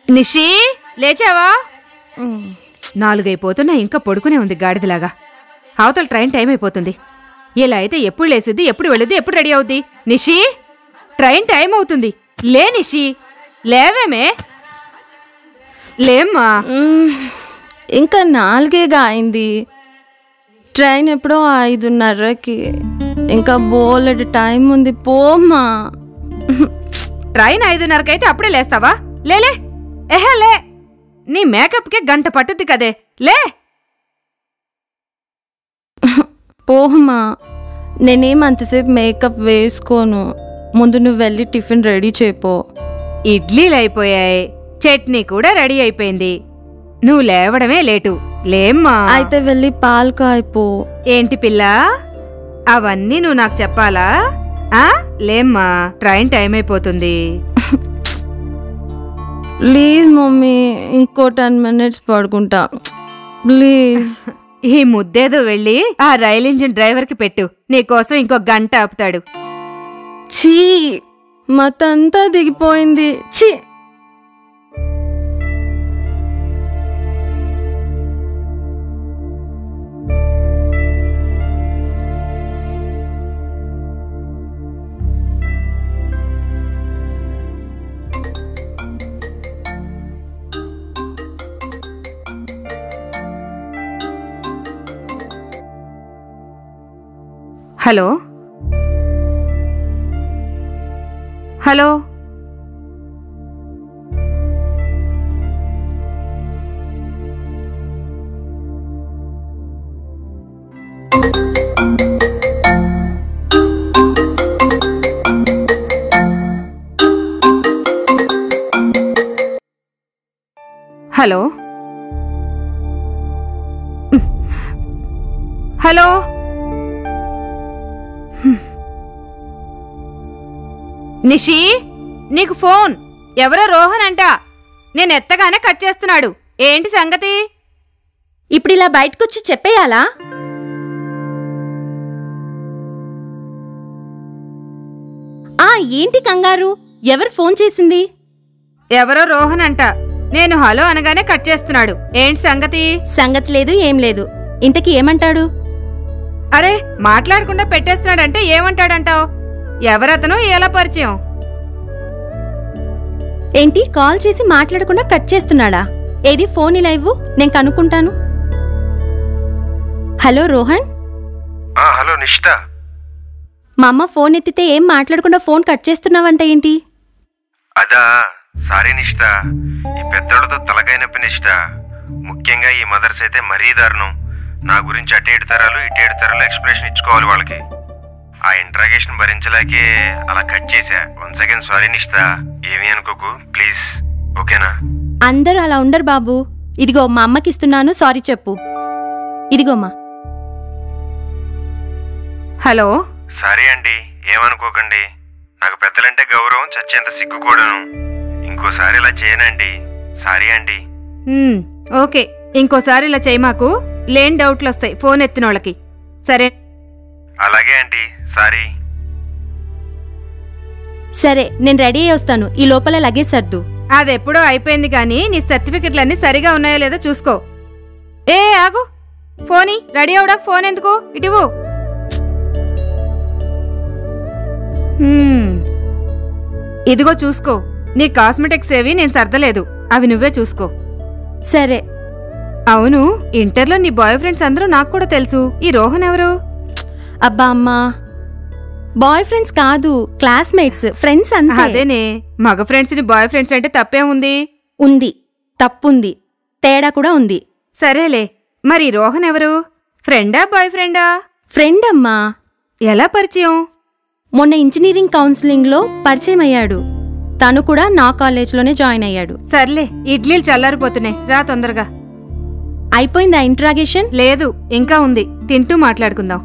నిషి లేచావా నాలుగైపోతున్నా ఇంకా పడుకునే ఉంది గాడిదలాగా అవతల ట్రైన్ టైం అయిపోతుంది ఇలా అయితే ఎప్పుడు లేసిద్ది ఎప్పుడు వెళ్ళుద్ది ఎప్పుడు రెడీ అవుద్ది నిషి ట్రైన్ టైం అవుతుంది లే నిషి లేవేమే లేమ్మా మ్మ్. ఇంకా నాలుగేగా అయింది ట్రైన్ ఎప్పుడో ఐదున్నరకి ఇంకా బోలెడు టైం ఉంది పోమ్మా ట్రైన్ ఐదున్నరకైతే అప్పుడే లేస్తావా లేలే ఎహే లే నీ మేకప్కే గంట పట్టుద్ది కదే లే పోమ్మా నేనేం అంతసేపు మేకప్ వేసుకోను ముందు నువ్వు వెళ్ళి టిఫిన్ రెడీ చేపో ఇడ్లీలు అయిపోయాయి చట్నీ కూడా రెడీ అయిపోయింది నువ్వు లేవడమే లేటు లేమ్మా అయితే వెళ్ళి పాలు కాయిపో ఏంటి పిల్ల అవన్నీ నువ్వు నాకు చెప్పాలా ఆ లేమ్మా ట్రైన్ టైం అయిపోతుంది ప్లీజ్ మమ్మీ ఇంకో టెన్ మినిట్స్ పడుకుంటా ప్లీజ్ ఈ ముద్దేదో వెళ్ళి ఆ రైల్ ఇంజిన్ డ్రైవర్కి పెట్టు నీకోసం ఇంకో గంట ఆపుతాడు ఛీ మతంతా దిగిపోయింది ఛీ hello hello hello hello Nishi నీకు ఫోన్ ఎవరో రోహన్ అంట నేను ఎత్తగానే కట్ చేస్తున్నాడు ఏంటి సంగతి ఇప్పుడు ఇలా బయటకొచ్చి చెప్పేయాలా ఆ ఏంటి కంగారు ఎవరు ఫోన్ చేసింది ఎవరో రోహన్ అంట నేను హలో అనగానే కట్ చేస్తున్నాడు ఏంటి సంగతి సంగతి లేదు ఏం లేదు ఇంతకీ ఏమంటాడు అరే మాట్లాడకుండా పెట్టేస్తున్నాడంటే ఏమంటాడంటావు ఎవరతను ఎలా పరిచయం ఏంటి కాల్ చేసి మాట్లాడకుండా కట్ చేస్తున్నాడా ఏది ఫోన్ ఇలా ఇవ్వు నేను కనుక్కుంటాను హలో రోహన్ ఆ, హలో నిషిత మా అమ్మ ఫోన్ ఎత్తితే ఏం మాట్లాడకుండా ఫోన్ కట్ చేస్తున్నావంట ఏంటి అదా సారీ నిషిత ఈ పెద్దోళ్ళతో తలకాయ నొప్పి నిషిత ముఖ్యంగా ఈ మదర్స్ అయితే మరీ దారుణం నా గురించి అటు ఏడు తరాలు ఇటు ఏడు తరాలు ఎక్స్ప్రెషన్ ఇచ్చుకోవాలి వాళ్ళకి ఆ ఇంట్రాగేషన్ భరించలేకే అలా కట్ చేశా వన్స్ అగైన్ సారీ నిషిత ఏమీ అనుకోకు ప్లీజ్ ఓకేనా అందరూ అలా ఉండరు బాబు ఇదిగో మా అమ్మకి ఇస్తున్నాను సారీ చెప్పు ఇదిగోమ్మా హలో సారీ అండి ఏమనుకోకండి నాకు పెద్దలంటే గౌరవం చచ్చేంత సిగ్గు కూడాను ఇంకోసారి ఇలా చేయనండి సారీ అండి హ్మ్, ఓకే ఇంకోసారి ఇలా చేయి మాకు లేని డౌట్లు వస్తాయి ఫోన్ ఎత్తినోళ్ళకి సరే అలాగే అండి సారీ సరే నేను రెడీ అయ్యి వస్తాను ఈ లోపల లగేజ్ సర్దు అదెప్పుడో అయిపోయింది కానీ నీ సర్టిఫికెట్లన్నీ సరిగా ఉన్నాయో లేదో చూసుకో ఏ ఆగు ఫోని రెడీ అవడా ఫోన్ ఎందుకు ఇటివు హ్మ్. ఇదిగో చూసుకో నీ కాస్మెటిక్స్ ఏవి నేను సర్దలేదు అవి నువ్వే చూసుకో సరే అవును ఇంటర్లో నీ బాయ్ ఫ్రెండ్స్ అందరూ నాకు కూడా తెలుసు ఈ రోహన్ ఎవరు అబ్బా అమ్మా బాయ్ ఫ్రెండ్స్ కాదు క్లాస్మేట్స్ ఫ్రెండ్స్ అంతే అదేనే మగ ఫ్రెండ్స్ ని బాయ్ ఫ్రెండ్స్ అంటే తప్పే ఉంది ఉంది తప్పుంది తేడా కూడా ఉంది సరేలే మరి ఈ రోహన్ ఎవరు ఫ్రెండా బాయ్ ఫ్రెండా ఫ్రెండ్ అమ్మా ఎలా పరిచయం మొన్న ఇంజనీరింగ్ కౌన్సిలింగ్లో పరిచయం అయ్యాడు తను కూడా నా కాలేజ్లోనే జాయిన్ అయ్యాడు సర్లే ఇడ్లీలు చల్లారిపోతున్నాయి రా తొందరగా అయిపోయిందా ఇంట్రాగేషన్ లేదు ఇంకా ఉంది తింటూ మాట్లాడుకుందాం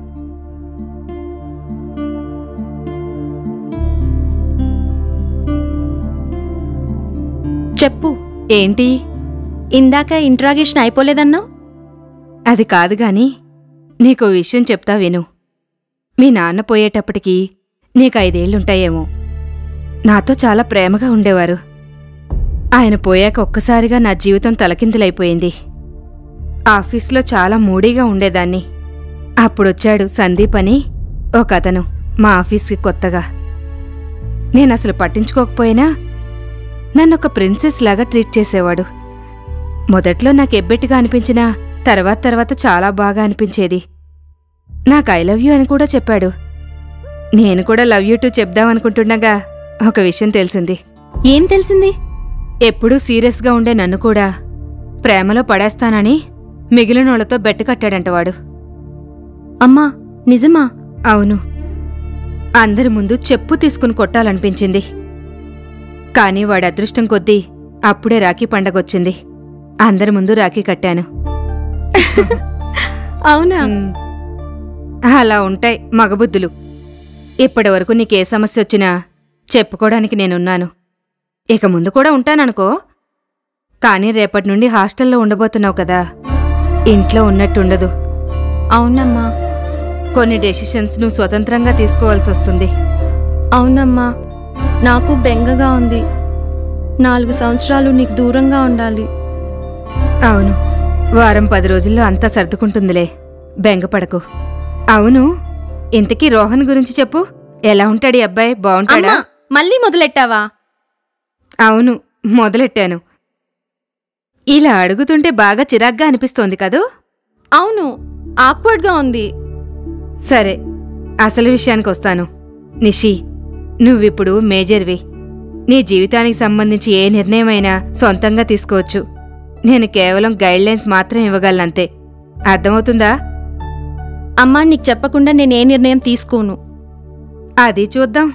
చెప్పు ఏంటి ఇందాక ఇంట్రాగేషన్ అయిపోలేదన్నావు అది కాదు గాని నీకో విషయం చెప్తా విను మీ నాన్న పోయేటప్పటికి నీకు ఐదేళ్లుంటాయేమో నాతో చాలా ప్రేమగా ఉండేవారు ఆయన పోయాక ఒక్కసారిగా నా జీవితం తలకిందులైపోయింది ఆఫీస్లో చాలా మూడీగా ఉండేదాన్ని అప్పుడొచ్చాడు సందీప్ అని ఒక అతను మా ఆఫీస్కి కొత్తగా నేను అసలు పట్టించుకోకపోయినా నన్ను ఒక ప్రిన్సెస్ లాగా ట్రీట్ చేసేవాడు మొదట్లో నాకు ఎబ్బెట్టుగా అనిపించినా తర్వాత తర్వాత చాలా బాగా అనిపించేది నాకు ఐ లవ్ యూ అని కూడా చెప్పాడు నేను కూడా లవ్ యూ టూ చెప్దామనుకుంటుండగా ఒక విషయం తెలిసింది ఏం తెలిసింది ఎప్పుడూ సీరియస్గా ఉండే నన్ను కూడా ప్రేమలో పడేస్తానని మిగిలినోళ్లతో బెట్టు కట్టాడంట వాడు అమ్మా నిజమా అవును అందరి ముందు చెప్పు తీసుకుని కొట్టాలనిపించింది కానీ వాడి అదృష్టం కొద్దీ అప్పుడే రాఖీ పండగొచ్చింది అందరి ముందు రాఖీ కట్టాను అవునా ఉమ్. అలా ఉంటాయి మగబుద్ధులు ఇప్పటి వరకు నీకే సమస్య వచ్చినా చెప్పుకోవడానికి నేనున్నాను ఇక ముందు కూడా ఉంటాననుకో కానీ రేపటి నుండి హాస్టల్లో ఉండబోతున్నావు కదా ఇంట్లో ఉన్నట్టుండదు అవునమ్మా కొన్ని డెసిషన్స్ నువ్వు స్వతంత్రంగా తీసుకోవాల్సి వస్తుంది అవునమ్మా నాకు బెంగగా ఉంది నాలుగు సంవత్సరాలు నీకు దూరంగా ఉండాలి అవును వారం పది రోజుల్లో అంతా సర్దుకుంటుందిలే బెంగపడకు అవును ఇంతకీ రోహన్ గురించి చెప్పు ఎలా ఉంటాడు ఈ అబ్బాయి బాగుంటాడా అమ్మా మళ్ళీ మొదలెట్టావా అవును మొదలెట్టాను ఇలా అడుగుతుంటే బాగా చిరాగ్గా అనిపిస్తోంది కదూ అవును ఆక్వర్డ్గా ఉంది సరే అసలు విషయానికి వస్తాను నిషి నువ్విప్పుడు మేజర్వి నీ జీవితానికి సంబంధించి ఏ నిర్ణయమైనా సొంతంగా తీసుకోవచ్చు నేను కేవలం గైడ్లైన్స్ మాత్రం ఇవ్వగలనంతే అర్థమవుతుందా అమ్మా నీకు చెప్పకుండా నేను ఏ నిర్ణయం తీసుకోను అది చూద్దాం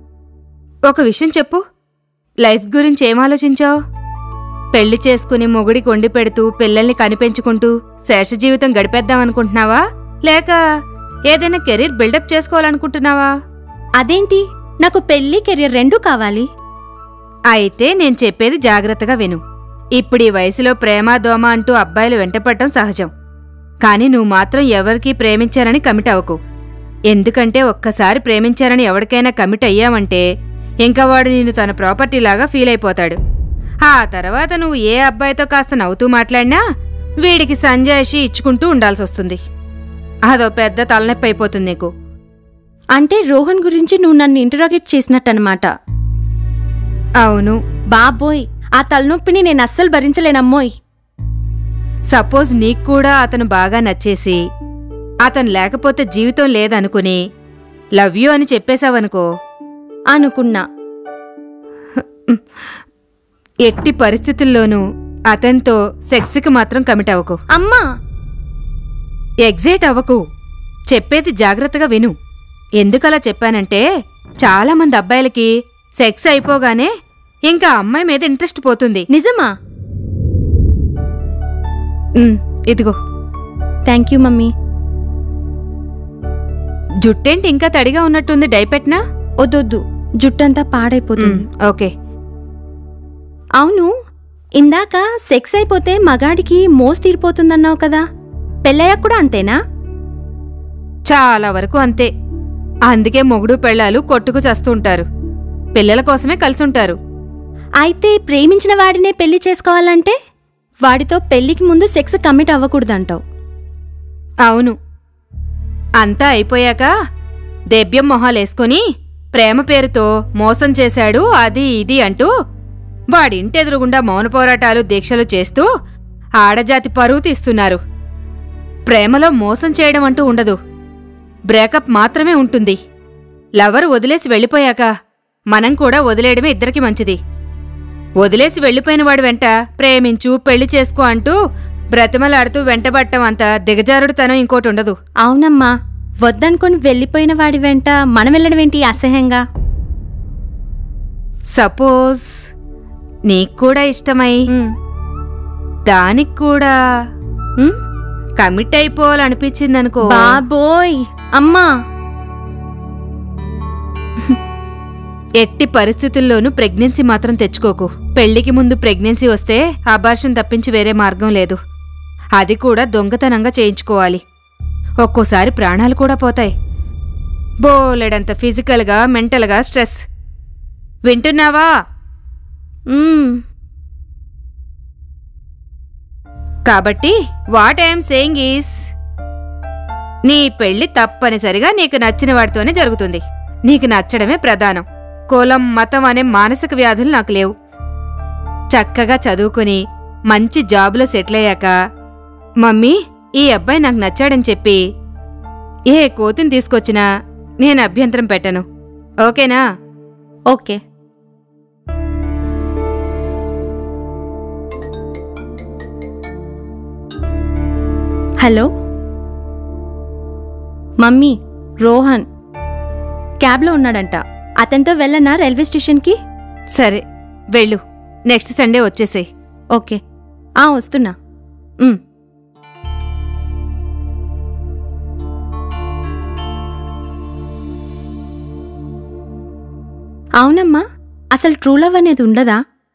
ఒక విషయం చెప్పు లైఫ్ గురించి ఏం ఆలోచించావు పెళ్లి చేసుకుని మొగుడికి వండి పెడుతూ పిల్లల్ని కనిపెంచుకుంటూ శేష జీవితం గడిపేద్దామనుకుంటున్నావా లేక ఏదైనా కెరీర్ బిల్డప్ చేసుకోవాలనుకుంటున్నావా అదేంటి నాకు పెళ్లి కెరీర్ రెండూ కావాలి అయితే నేను చెప్పేది జాగ్రత్తగా విను ఇప్పుడు ఈ వయసులో ప్రేమ దోమ అంటూ అబ్బాయిలు వెంటపడటం సహజం కానీ నువ్వు మాత్రం ఎవరికీ ప్రేమించారని కమిట్ అవ్వకు ఎందుకంటే ఒక్కసారి ప్రేమించారని ఎవరికైనా కమిట్ అయ్యావంటే ఇంకా వాడు నిన్ను తన ప్రాపర్టీలాగా ఫీల్ అయిపోతాడు ఆ తర్వాత నువ్వు ఏ అబ్బాయితో కాస్త నవ్వుతూ మాట్లాడినా వీడికి సంజాయిషి ఇచ్చుకుంటూ ఉండాల్సి వస్తుంది అదో పెద్ద తలనొప్పి అయిపోతుంది నీకు అంటే రోహన్ గురించి నువ్వు నన్ను ఇంటరాగేట్ చేసినట్టనమాట అవును బాబోయ్ ఆ తలనొప్పిని నేను అస్సలు భరించలేనమ్మోయ్ సపోజ్ నీకు కూడా అతను బాగా నచ్చేసి అతను లేకపోతే జీవితం లేదనుకుని లవ్ యూ అని చెప్పేశావనుకో అనుకున్నా ఎట్టి పరిస్థితుల్లోనూ అతనితో సెక్స్కి మాత్రం కమిట్ అవ్వకు అమ్మా ఎగ్జైట్ అవ్వకు చెప్పేది జాగ్రత్తగా విను ఎందుకలా చెప్పానంటే చాలా మంది అబ్బాయిలకి సెక్స్ అయిపోగానే ఇంకా అమ్మాయి మీద ఇంట్రెస్ట్ పోతుంది నిజమా ఉమ్, ఇదిగో థ్యాంక్ యూ మమ్మీ జుట్టేంటి ఇంకా తడిగా ఉన్నట్టుంది డైపెట్నా వద్దొద్దు జుట్టంతా పాడైపోతుంది ఓకే అవును ఇందాక సెక్స్ అయిపోతే మగాడికి మోస్ తీరిపోతుందన్నావు కదా పెళ్ళయ్యాక కూడా అంతేనా చాలా వరకు అంతే అందుకే మొగుడు పెళ్ళాలు కొట్టుకు చస్తుంటారు పిల్లల కోసమే కలిసుంటారు అయితే ప్రేమించిన వాడినే పెళ్లి చేసుకోవాలంటే వాడితో పెళ్లికి ముందు సెక్స్ కమిట్ అవ్వకూడదంటావు అవును అంతా అయిపోయాక దెబ్బెం మొహాలేసుకుని ప్రేమ పేరుతో మోసం చేశాడు అది ఇది అంటూ వాడింటెదురుగుండా మౌన పోరాటాలు దీక్షలు చేస్తూ ఆడజాతి పరువు తీస్తున్నారు ప్రేమలో మోసం చేయడం అంటూ ఉండదు బ్రేకప్ మాత్రమే ఉంటుంది లవర్ వదిలేసి వెళ్ళిపోయాక మనం కూడా వదిలేయడమే ఇద్దరికి మంచిది వదిలేసి వెళ్ళిపోయిన వాడు వెంట ప్రేమించు పెళ్లి చేసుకో అంటూ బ్రతిమలాడుతూ వెంటబట్టం అంత దిగజారుడుతనం ఇంకోటి ఉండదు అవునమ్మా వద్దనుకొని వెళ్ళిపోయిన వాడి వెంట మనం వెళ్ళడం ఏంటి అసహ్యంగా సపోజ్ నీకు కూడా ఇష్టమై ఉమ్, దానికి కూడా ఉమ్, కమిట్ అయిపోవాలనిపించిందనుకో బాబోయ్ అమ్మా ఎట్టి పరిస్థితుల్లోనూ ప్రెగ్నెన్సీ మాత్రం తెచ్చుకోకు పెళ్లికి ముందు ప్రెగ్నెన్సీ వస్తే అబార్షన్ తప్పించి వేరే మార్గం లేదు అది కూడా దొంగతనంగా చేయించుకోవాలి ఒక్కోసారి ప్రాణాలు కూడా పోతాయి బోలెడంత ఫిజికల్గా మెంటల్గా స్ట్రెస్ వింటున్నావా ఉమ్, కాబట్టి వాట్ ఐఎమ్ సేయింగ్ ఈస్ నీ పెళ్లి తప్పనిసరిగా నీకు నచ్చిన వాడితోనే జరుగుతుంది నీకు నచ్చడమే ప్రధానం కులం మతం అనే మానసిక వ్యాధులు నాకు లేవు చక్కగా చదువుకుని మంచి జాబులో సెటిల్ అయ్యాక మమ్మీ ఈ అబ్బాయి నాకు నచ్చాడని చెప్పి ఏ కోతిని తీసుకొచ్చినా నేను అభ్యంతరం పెట్టను ఓకేనా ఓకే హలో మమ్మీ రోహన్ క్యాబ్లో ఉన్నాడంట అతనితో వెళ్ళనా రైల్వే స్టేషన్కి సరే వెళ్ళు నెక్స్ట్ సండే వచ్చేసేయ్ ఓకే ఆ వస్తున్నా ఉమ్. అవునమ్మా అసలు ట్రూ లవ్ అనేది ఉండదా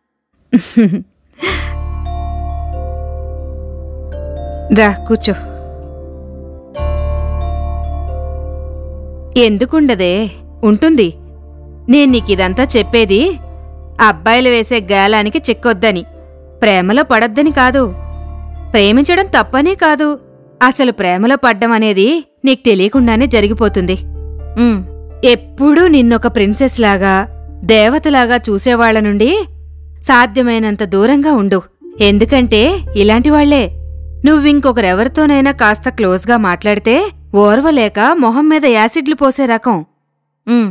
రా కూర్చో ఎందుకుండదే ఉంటుంది నేను నీకిదంతా చెప్పేది అబ్బాయిలు వేసే గాలానికి చిక్కొద్దని ప్రేమలో పడొద్దని కాదు ప్రేమించడం తప్పనే కాదు అసలు ప్రేమలో పడ్డం అనేది నీకు తెలియకుండానే జరిగిపోతుంది ఉమ్, ఎప్పుడూ నిన్నొక ప్రిన్సెస్ లాగా దేవతలాగా చూసేవాళ్ల నుండి సాధ్యమైనంత దూరంగా ఉండు ఎందుకంటే ఇలాంటి వాళ్లే నువ్వింకొకరెవరితోనైనా కాస్త క్లోజ్గా మాట్లాడితే ఓర్వలేక మొహం మీద యాసిడ్లు పోసే రకం ఉమ్,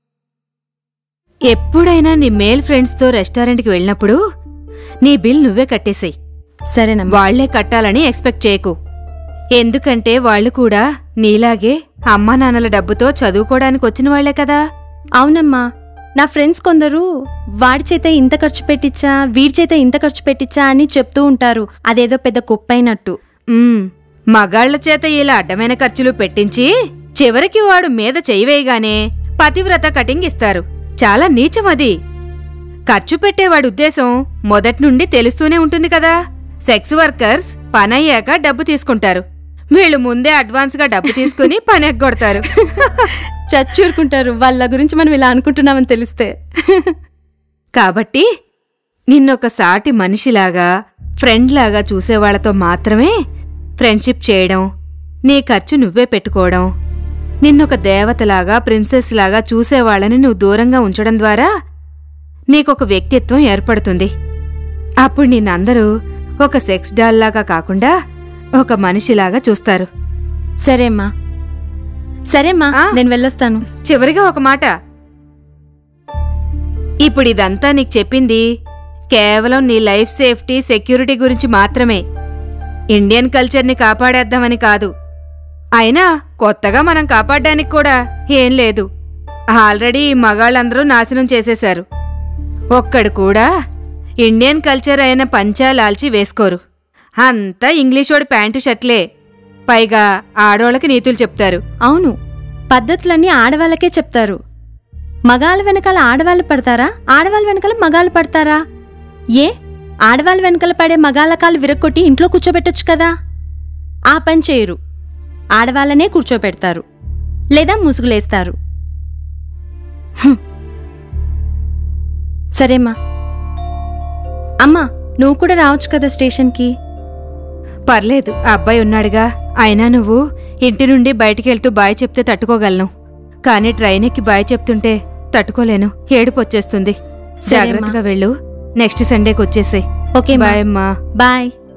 ఎప్పుడైనా నీ మేల్ ఫ్రెండ్స్తో రెస్టారెంట్కి వెళ్ళినప్పుడు నీ బిల్ నువ్వే కట్టేసేయ్ సరేనమ్మా వాళ్లే కట్టాలని ఎక్స్పెక్ట్ చేయకు ఎందుకంటే వాళ్ళు కూడా నీలాగే అమ్మా నాన్నల డబ్బుతో చదువుకోవడానికి వచ్చిన వాళ్లే కదా అవునమ్మా నా ఫ్రెండ్స్ కొందరు వాడి చేత ఇంత ఖర్చు పెట్టించా వీడి చేత ఇంత ఖర్చు పెట్టించా అని చెప్తూ ఉంటారు అదేదో పెద్ద కుప్పైనట్టు ఉమ్, మగాళ్ల చేత ఇలా అడ్డమైన ఖర్చులు పెట్టించి చివరికి వాడు మీద చెయ్యి వేయగానే పతివ్రత కటింగ్ ఇస్తారు చాలా నీచం అది ఖర్చు పెట్టేవాడి ఉద్దేశం మొదటి నుండి తెలుస్తూనే ఉంటుంది కదా సెక్స్ వర్కర్స్ పనయ్యాక డబ్బు తీసుకుంటారు వీళ్ళు ముందే అడ్వాన్స్గా డబ్బు తీసుకుని పని ఎగ్గొడతారు చచ్చూరుకుంటారు వాళ్ళ గురించి మనం ఇలా అనుకుంటున్నామని తెలిస్తే కాబట్టి నిన్నొక సాటి మనిషిలాగా ఫ్రెండ్లాగా చూసేవాళ్లతో మాత్రమే ఫ్రెండ్షిప్ చేయడం నీ ఖర్చు నువ్వే పెట్టుకోవడం నిన్నొక దేవతలాగా ప్రిన్సెస్ లాగా చూసేవాళ్ళని నువ్వు దూరంగా ఉంచడం ద్వారా నీకొక వ్యక్తిత్వం ఏర్పడుతుంది అప్పుడు నిన్నందరూ ఒక సెక్స్ డాల్లాగా కాకుండా ఒక మనిషిలాగా చూస్తారు సరేమ్మా సరేమ్మా ఆ. నేను వెళ్ళొస్తాను చివరిగా ఒక మాట ఇప్పుడు ఇదంతా నీకు చెప్పింది కేవలం నీ లైఫ్ సేఫ్టీ సెక్యూరిటీ గురించి మాత్రమే ఇండియన్ కల్చర్ని కాపాడేద్దామని కాదు అయినా కొత్తగా మనం కాపాడడానికి కూడా ఏం లేదు ఆల్రెడీ ఈ మగాళ్ళందరూ నాశనం చేసేశారు ఒక్కడు కూడా ఇండియన్ కల్చర్ అయిన పంచా లాల్చి వేసుకోరు అంతా ఇంగ్లీషోడి ప్యాంటు షర్ట్లే పైగా ఆడోళ్ళకి నీతులు చెప్తారు అవును పద్ధతులన్నీ ఆడవాళ్ళకే చెప్తారు మగాళ్ళ వెనకాల ఆడవాళ్ళు పడతారా ఆడవాళ్ళ వెనకాల మగాళ్ళు పడతారా ఏ ఆడవాళ్ళ వెనకాల పడే మగాళ్ళ కాళ్ళు విరక్కొట్టి ఇంట్లో కూర్చోబెట్టొచ్చు కదా ఆ పని చేయరు ఆడవాళ్ళనే కూర్చోబెడతారు లేదా ముసుగులేస్తారు హ్మ్. సరేమ్మా అమ్మా నువ్వు కూడా రావచ్చు కదా స్టేషన్కి పర్లేదు ఆ అబ్బాయి ఉన్నాడుగా అయినా నువ్వు ఇంటి నుండి బయటికెళ్తూ బాయ్ చెప్తే తట్టుకోగలను కానీ ట్రైన్ ఎక్కి బాయ్ చెప్తుంటే తట్టుకోలేను ఏడుపు వచ్చేస్తుంది సరేమ్మా. జాగ్రత్తగా వెళ్ళు నెక్స్ట్ సండేకి వచ్చేసేయ్ ఓకే బాయ్ అమ్మా బాయ్